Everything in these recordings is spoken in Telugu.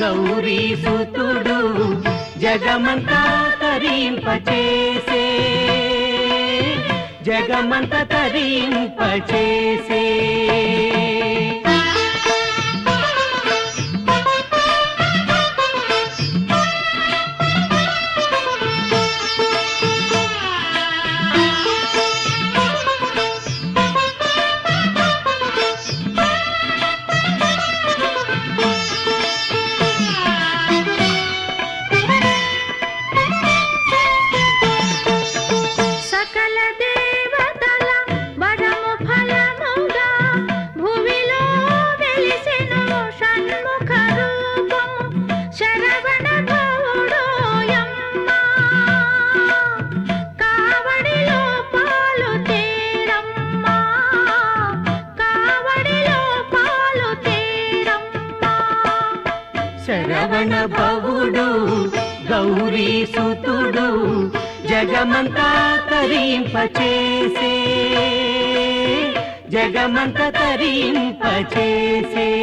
గౌరీ సుతుడు జగమంతా తరింపచేసే జగమంత తరింపచేసే సకల దేవతల వరము ఫలముగా భువిలో వెలిసెను షణ్ముఖ రూపము శరవణ భవుడోయమ్మ కావడిలో పాలు తేరమ్మ కావడిలో పాలు తేరమ్మ శరవణ భవుడు గౌరీ సుతుడు జగమంతా తరింపచేసే జగమంత తరింపచేసే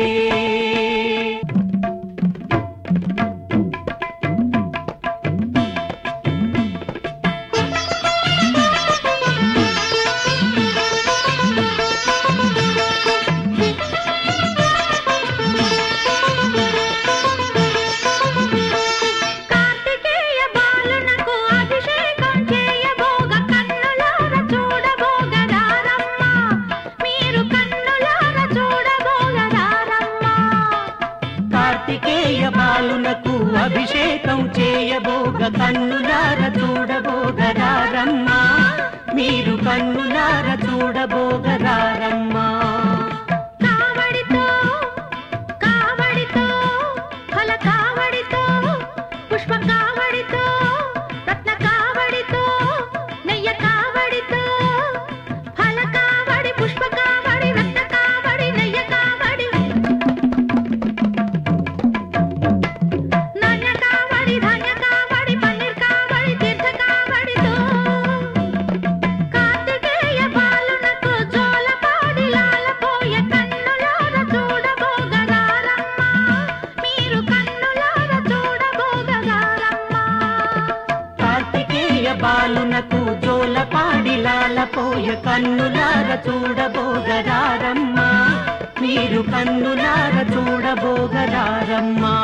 కార్తికేయ బాలునకు అభిషేకం చేయబోగ కన్నులార చూడబోగ రారమ్మ మీరు కన్నులార చూడబోగ రారమ్మ కార్తికేయ బాలునకు అభిషేకం చేయబోగ కన్నులార చూడబోగరారమ్మా మీరు కన్నులార చూడబోగరారమ్మా కావడితో కావడితో ఫల కావడితో పుష్ప కావడితో రత్న కావడితో నెయ్య కావడితో ఫల కావడి పుష్ప కావడి రత్న కావడి నెయ్య కావడి నాణ్య కావడి ధాన్య కావడి పన్నీర్ కావడి తీర్థ కావడితో కార్తికేయ బాలునకు జోలపాడి లాలపోయ కన్నులార చూడబోగరారమ్మ మీరు కన్నులార చూడబోగరారమ్మ కార్తికేయ బాలునకు జోలపాడి లాలపోయ కన్నులార చూడబోగరారమ్మా మీరు కన్నులార చూడబోగరారమ్మా